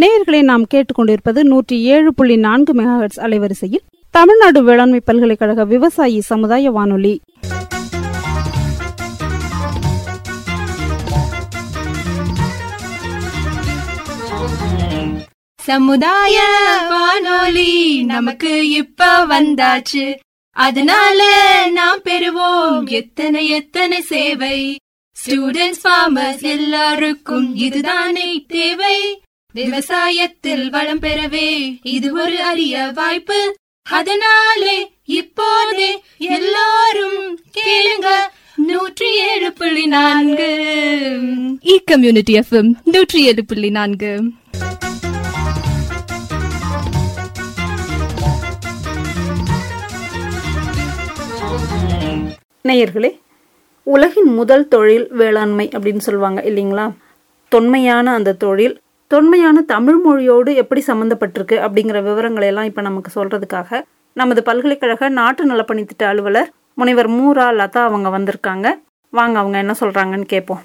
நேயர்களை நாம் கேட்டுக்கொண்டிருப்பது நூற்றி ஏழு புள்ளி நான்கு மெகாஹெட்ஸ் அலைவரிசையில் தமிழ்நாடு வேளாண்மை பல்கலைக்கழக விவசாயி சமுதாய வானொலி சமுதாய வானொலி நமக்கு இப்ப வந்தாச்சு அதனால நாம் பெறுவோம் எத்தனை எத்தனை சேவை ஸ்டூடெண்ட்ஸ் ஃபார்மர்ஸ் எல்லாருக்கும் இதுதானே தேவை விவசாயத்தில் வளம் பெறவே இது ஒரு அரிய வாய்ப்பு அதனாலே இப்போதே எல்லாரும் கேளுங்க நூற்றி ஏழு புள்ளி நான்கு இ கம்யூனிட்டி எஃப்எம் நூற்றி ஏழு புள்ளி நான்கு நேயர்களே உலகின் முதல் தொழில் வேளாண்மை அப்படின்னு சொல்லுவாங்க இல்லைங்களா தொன்மையான அந்த தொழில் தொன்மையான தமிழ் மொழியோடு எப்படி சம்மந்தப்பட்டிருக்கு அப்படிங்கிற விவரங்களை எல்லாம் இப்போ நமக்கு சொல்றதுக்காக நமது பல்கலைக்கழக நாட்டு நலப்பணி திட்ட அலுவலர் முனைவர் மூரா லதா அவங்க வந்திருக்காங்க வாங்க அவங்க என்ன சொல்றாங்கன்னு கேட்போம்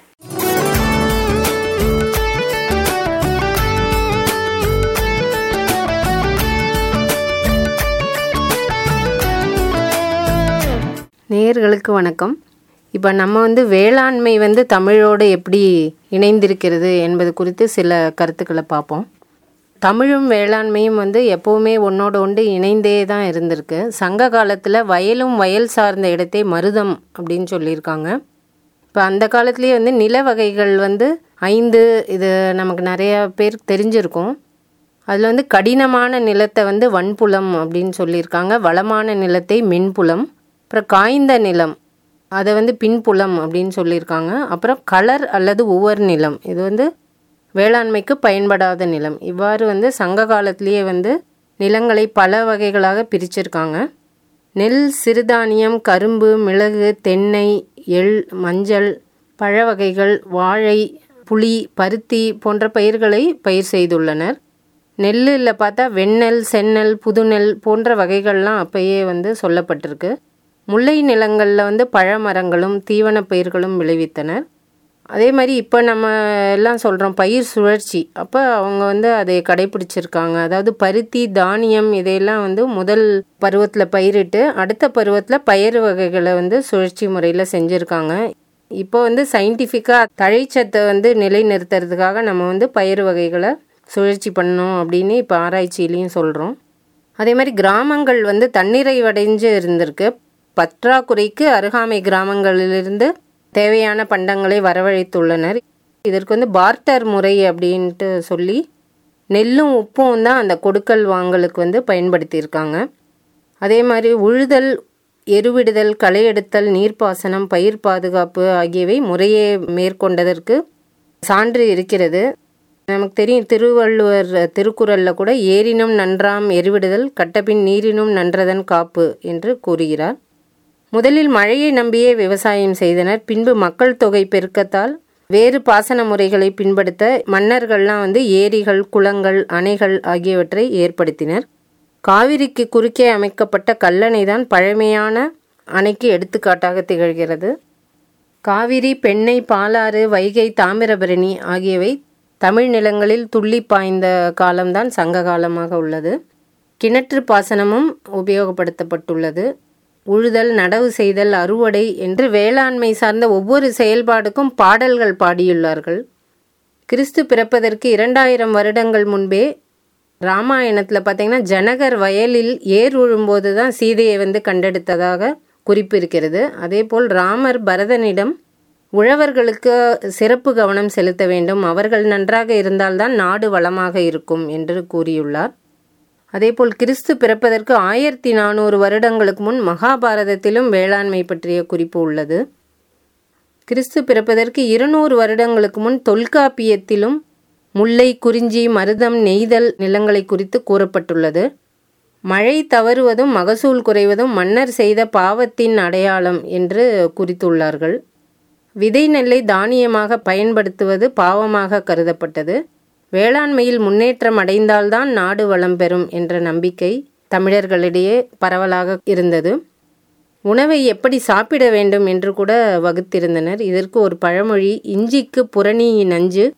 நேயர்களுக்கு வணக்கம் இப்போ நம்ம வந்து வேளாண்மை வந்து தமிழோடு எப்படி இணைந்திருக்கிறது என்பது குறித்து சில கருத்துக்களை பார்ப்போம் தமிழும் வேளாண்மையும் வந்து எப்போவுமே ஒன்றோட ஒன்று இணைந்தே தான் இருந்திருக்கு சங்க காலத்தில் வயலும் வயல் சார்ந்த இடத்தை மருதம் அப்படின்னு சொல்லியிருக்காங்க இப்போ அந்த காலத்துலேயே வந்து நில வகைகள் வந்து ஐந்து இது நமக்கு நிறைய பேர் தெரிஞ்சிருக்கும் அதில் வந்து கடினமான நிலத்தை வந்து வன்புலம் அப்படின்னு சொல்லியிருக்காங்க வளமான நிலத்தை மென்புலம் அப்புறம் காய்ந்த நிலம் அதை வந்து பின்புலம் அப்படின்னு சொல்லியிருக்காங்க அப்புறம் கலர் அல்லது உவர் நிலம் இது வந்து வேளாண்மைக்கு பயன்படாத நிலம் இவ்வாறு வந்து சங்க காலத்திலேயே வந்து நிலங்களை பல வகைகளாக பிரிச்சிருக்காங்க நெல் சிறுதானியம் கரும்பு மிளகு தென்னை எள் மஞ்சள் பழ வகைகள் வாழை புளி பருத்தி போன்ற பயிர்களை பயிர் செய்துள்ளனர் நெல்லில் பார்த்தா வெண்ணெல் செந்நெல் புதுநெல் போன்ற வகைகள்லாம் அப்பயே வந்து சொல்லப்பட்டிருக்கு முல்லை நிலங்களில் வந்து பழமரங்களும் தீவன பயிர்களும் விளைவித்தனர் அதே மாதிரி இப்போ நம்ம எல்லாம் சொல்கிறோம் பயிர் சுழற்சி அப்போ அவங்க வந்து அதை கடைபிடிச்சிருக்காங்க அதாவது பருத்தி தானியம் இதையெல்லாம் வந்து முதல் பருவத்தில் பயிரிட்டு அடுத்த பருவத்தில் பயிர் வகைகளை வந்து சுழற்சி முறையில் செஞ்சுருக்காங்க இப்போ வந்து சயின்டிஃபிக்காக தழைச்சத்தை வந்து நிலைநிறுத்துறதுக்காக நம்ம வந்து பயிர் வகைகளை சுழற்சி பண்ணணும் அப்படின்னு இப்போ ஆராய்ச்சியிலையும் சொல்கிறோம் அதே மாதிரி கிராமங்கள் வந்து தன்னிறைவடைஞ்சு இருந்திருக்கு பற்றாக்குறைக்கு அருகாமை கிராமங்களிலிருந்து தேவையான பண்டங்களை வரவழைத்துள்ளனர் இதற்கு வந்து பார்ட்டர் முறை அப்படின்ட்டு சொல்லி நெல்லும் உப்பும் தான் அந்த கொடுக்கல் வாங்கலுக்கு வந்து பயன்படுத்தியிருக்காங்க அதே மாதிரி உழுதல் எருவிடுதல் களை எடுத்தல் நீர்ப்பாசனம் பயிர் பாதுகாப்பு ஆகியவை முறையே மேற்கொண்டதற்கு சான்று இருக்கிறது நமக்கு தெரியும் திருவள்ளுவர் திருக்குறளில் கூட ஏரினும் நன்றாம் எருவிடுதல் கட்டபின் நீரினும் நன்றதன் காப்பு என்று கூறுகிறார் முதலில் மழையை நம்பியே விவசாயம் செய்தனர் பின்பு மக்கள் தொகை பெருக்கத்தால் வேறு பாசன முறைகளை பின்படுத்த மன்னர்கள்லாம் வந்து ஏரிகள் குளங்கள் அணைகள் ஆகியவற்றை ஏற்படுத்தினர் காவிரிக்கு குறுக்கே அமைக்கப்பட்ட கல்லணை தான் பழமையான அணைக்கு எடுத்துக்காட்டாக திகழ்கிறது காவிரி பெண்ணை பாலாறு வைகை தாமிரபரணி ஆகியவை தமிழ் நிலங்களில் துள்ளி பாய்ந்த காலம்தான் சங்க காலமாக உள்ளது கிணற்று பாசனமும் உபயோகப்படுத்தப்பட்டுள்ளது உழுதல் நடவு செய்தல் அறுவடை என்று வேளாண்மை சார்ந்த ஒவ்வொரு செயல்பாடுக்கும் பாடல்கள் பாடியுள்ளார்கள் கிறிஸ்து பிறப்பதற்கு இரண்டாயிரம் வருடங்கள் முன்பே ராமாயணத்தில் பார்த்தீங்கன்னா ஜனகர் வயலில் ஏர் உழும்போது தான் சீதையை வந்து கண்டெடுத்ததாக குறிப்பு இருக்கிறது அதேபோல் ராமர் பரதனிடம் உழவர்களுக்கு சிறப்பு கவனம் செலுத்த வேண்டும் அவர்கள் நன்றாக இருந்தால்தான் நாடு வளமாக இருக்கும் என்று கூறியுள்ளார் அதேபோல் கிறிஸ்து பிறப்பதற்கு ஆயிரத்தி நானூறு வருடங்களுக்கு முன் மகாபாரதத்திலும் வேளாண்மை பற்றிய குறிப்பு உள்ளது கிறிஸ்து பிறப்பதற்கு இருநூறு வருடங்களுக்கு முன் தொல்காப்பியத்திலும் முல்லை குறிஞ்சி மருதம் நெய்தல் நிலங்களை குறித்து கூறப்பட்டுள்ளது மழை தவறுவதும் மகசூல் குறைவதும் மன்னர் செய்த பாவத்தின் அடையாளம் என்று குறித்துள்ளார்கள் விதை நெல்லை தானியமாக பயன்படுத்துவது பாவமாக கருதப்பட்டது வேளாண்மையில் முன்னேற்றம் அடைந்தால்தான் நாடு வளம் பெறும் என்ற நம்பிக்கை தமிழர்களிடையே பரவலாக இருந்தது உணவை எப்படி சாப்பிட வேண்டும் என்று கூட வகுத்திருந்தனர் இதற்கு ஒரு பழமொழி இஞ்சிக்கு புரணி நஞ்சு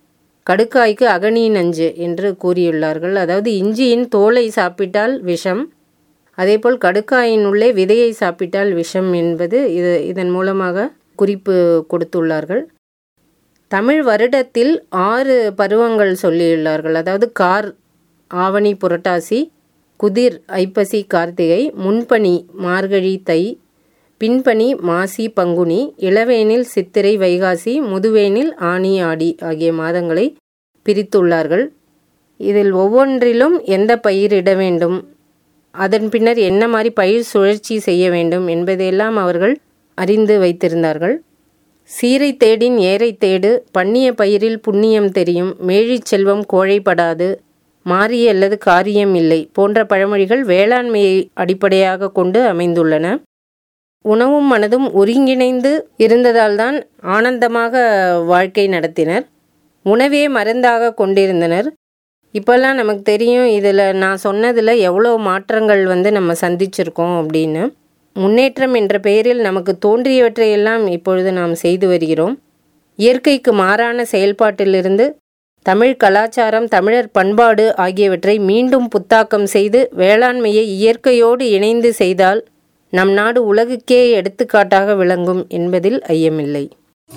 கடுக்காய்க்கு அகனி நஞ்சு என்று கூறியுள்ளார்கள் அதாவது இஞ்சியின் தோலை சாப்பிட்டால் விஷம் அதேபோல் கடுக்காயின் உள்ளே விதையை சாப்பிட்டால் விஷம் என்பது இது இதன் மூலமாக குறிப்பு கொடுத்துள்ளார்கள் தமிழ் வருடத்தில் ஆறு பருவங்கள் சொல்லியுள்ளார்கள் அதாவது கார் ஆவணி புரட்டாசி குதிர் ஐப்பசி கார்த்திகை முன்பனி மார்கழி தை பின்பனி மாசி பங்குனி இளவேனில் சித்திரை வைகாசி முதுவேனில் ஆனி ஆடி ஆகிய மாதங்களை பிரித்துள்ளார்கள் இதில் ஒவ்வொன்றிலும் எந்த பயிரிட வேண்டும் அதன் பின்னர் என்ன மாதிரி பயிர் சுழற்சி செய்ய வேண்டும் என்பதையெல்லாம் அவர்கள் அறிந்து வைத்திருந்தார்கள் சீரை தேடின் ஏரை தேடு பண்ணிய பயிரில் புண்ணியம் தெரியும் மேழிச் செல்வம் கோழைப்படாது மாறிய அல்லது காரியம் இல்லை போன்ற பழமொழிகள் வேளாண்மையை அடிப்படையாக கொண்டு அமைந்துள்ளன உணவும் மனதும் ஒருங்கிணைந்து இருந்ததால்தான் ஆனந்தமாக வாழ்க்கை நடத்தினர் உணவே மருந்தாக கொண்டிருந்தனர் இப்போல்லாம் நமக்கு தெரியும் இதில் நான் சொன்னதில் எவ்வளோ மாற்றங்கள் வந்து நம்ம சந்திச்சிருக்கோம் அப்படின்னு முன்னேற்றம் என்ற பெயரில் நமக்கு தோன்றியவற்றையெல்லாம் இப்பொழுது நாம் செய்து வருகிறோம் இயற்கைக்கு மாறான செயல்பாட்டிலிருந்து தமிழ் கலாச்சாரம் தமிழர் பண்பாடு ஆகியவற்றை மீண்டும் புத்தாக்கம் செய்து வேளாண்மையை இயற்கையோடு இணைந்து செய்தால் நம் நாடு உலகுக்கே எடுத்துக்காட்டாக விளங்கும் என்பதில் ஐயமில்லை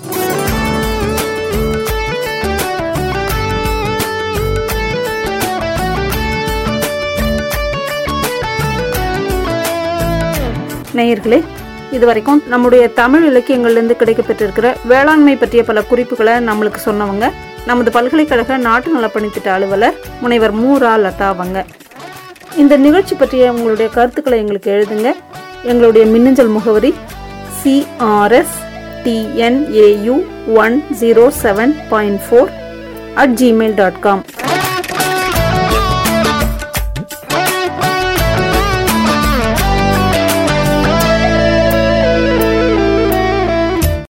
நேயர்களே இதுவரைக்கும் நம்முடைய தமிழ் இலக்கியங்கள்லேருந்து கிடைக்கப்பெற்றிருக்கிற வேளாண்மை பற்றிய பல குறிப்புகளை நம்மளுக்கு சொன்னவங்க நமது பல்கலைக்கழக நாட்டு நலப்பணித்திட்ட அலுவலர் முனைவர் மூரா லதா அவங்க இந்த நிகழ்ச்சி பற்றிய உங்களுடைய கருத்துக்களை எங்களுக்கு எழுதுங்க எங்களுடைய மின்னஞ்சல் முகவரி CRS TNAU one zero seven point four at Gmail dot com